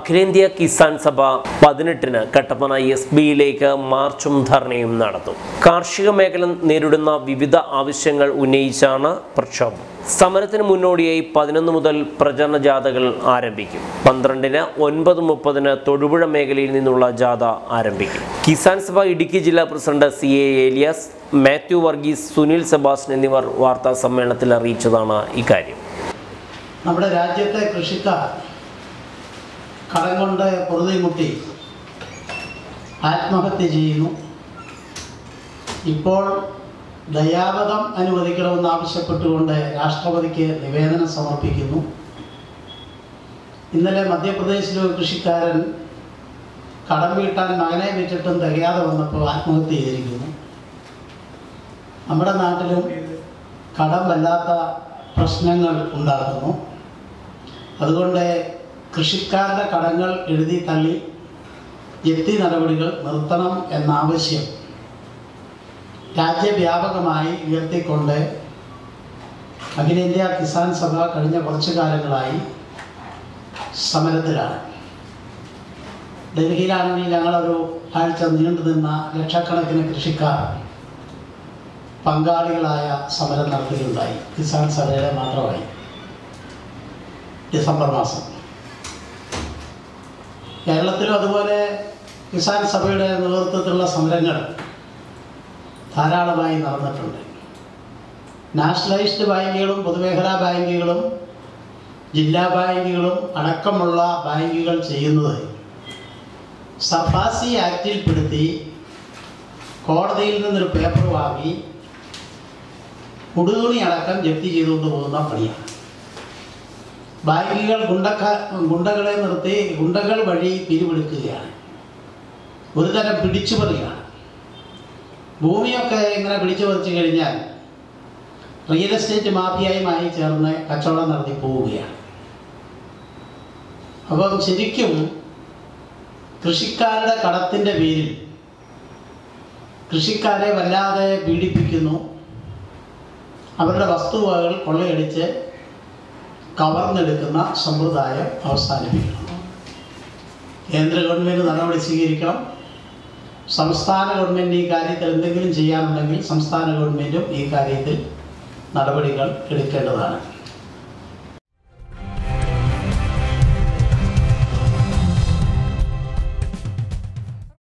അഖിലേന്ത്യാ കിസാൻ സഭ പതിനെട്ടിന് കട്ടപ്പന എസ് ബിയിലേക്ക് മാർച്ചും ധർണയും നടത്തും കാർഷിക മേഖല നേരിടുന്ന വിവിധ ആവശ്യങ്ങൾ ഉന്നയിച്ചാണ് പ്രക്ഷോഭം സമരത്തിന് മുന്നോടിയായി പതിനൊന്ന് മുതൽ പ്രചരണ ജാഥകൾ ആരംഭിക്കും പന്ത്രണ്ടിന് ഒൻപത് മുപ്പതിന് തൊടുപുഴ മേഖലയിൽ നിന്നുള്ള ജാഥ ആരംഭിക്കും കിസാൻ സഭ ഇടുക്കി ജില്ലാ president C A Elias Mathew Varghese Sunil Sebastian എന്നിവർ വാർത്താ സമ്മേളനത്തിൽ അറിയിച്ചതാണ് ഇക്കാര്യം നമ്മുടെ രാജ്യത്തെ കൃഷിക്കാർ കടം കൊണ്ട് പൊറുതിമുട്ടി ആത്മഹത്യ ചെയ്യുന്നു ഇപ്പോൾ ദയാവധം അനുവദിക്കണമെന്ന് ആവശ്യപ്പെട്ടുകൊണ്ട് രാഷ്ട്രപതിക്ക് നിവേദനം സമർപ്പിക്കുന്നു ഇന്നലെ മധ്യപ്രദേശിലെ ഒരു കൃഷിക്കാരൻ കടം വീട്ടാൻ മകനെ വിറ്റിട്ടും തികയാതെ വന്നപ്പോൾ ആത്മഹത്യ ചെയ്തിരിക്കുന്നു നമ്മുടെ നാട്ടിലും കടം വല്ലാത്ത പ്രശ്നങ്ങൾ ഉണ്ടാക്കുന്നു അതുകൊണ്ട് കൃഷിക്കാരുടെ കടങ്ങൾ എഴുതി തള്ളി ജപ്തി നടപടികൾ നിർത്തണം എന്ന ആവശ്യം രാജ്യവ്യാപകമായി ഉയർത്തിക്കൊണ്ട് അഖിലേന്ത്യാ കിസാൻ സഭ കഴിഞ്ഞ കുറച്ചു കാലങ്ങളായി സമരത്തിലാണ് ഡൽഹിയിലാണെങ്കിൽ ഞങ്ങളൊരു ആഴ്ച നീണ്ടു നിന്ന ലക്ഷക്കണക്കിന് കൃഷിക്കാർ പങ്കാളികളായ സമരം നടത്തുകയുണ്ടായി കിസാൻ സഭയുടെ മാത്രമായി ഡിസംബർ മാസം കേരളത്തിലും അതുപോലെ കിസാൻ സഭയുടെ നേതൃത്വത്തിലുള്ള സമരങ്ങൾ ധാരാളമായി നടന്നിട്ടുണ്ട് നാഷണലൈസ്ഡ് ബാങ്കുകളും പൊതുമേഖലാ ബാങ്കുകളും ജില്ലാ ബാങ്കുകളും അടക്കമുള്ള ബാങ്കുകൾ ചെയ്യുന്നത് സർഫാസി ആക്റ്റിൽപ്പെടുത്തി കോടതിയിൽ നിന്നൊരു പേപ്പർ വാങ്ങി മുടുതുണി അടക്കം ജപ്തി ചെയ്തുകൊണ്ട് പോകുന്ന പണിയാണ് ബാങ്കുകൾ ഗുണ്ടക്ക ഗുണ്ടകളെ നിർത്തി ഗുണ്ടകൾ വഴി പിരിവെടുക്കുകയാണ് ഒരു തരം പിടിച്ചുപറിയാണ് ഭൂമിയൊക്കെ ഇങ്ങനെ പിടിച്ചു പറിച്ചു കഴിഞ്ഞാൽ റിയൽ എസ്റ്റേറ്റ് മാഫിയയുമായി ചേർന്ന് കച്ചവടം നടത്തി പോവുകയാണ് അപ്പം ശരിക്കും കൃഷിക്കാരുടെ കടത്തിൻ്റെ പേരിൽ കൃഷിക്കാരെ വല്ലാതെ പീഡിപ്പിക്കുന്നു അവരുടെ വസ്തുവകകൾ കൊള്ളയടിച്ച് കവർന്നെടുക്കുന്ന സമ്പ്രദായം അവസാനിപ്പിക്കണം കേന്ദ്ര ഗവൺമെൻറ് നടപടി സ്വീകരിക്കണം സംസ്ഥാന ഗവൺമെൻറ് ഈ കാര്യത്തിൽ എന്തെങ്കിലും ചെയ്യാനുണ്ടെങ്കിൽ സംസ്ഥാന ഗവൺമെൻറ്റും ഈ കാര്യത്തിൽ നടപടികൾ എടുക്കേണ്ടതാണ്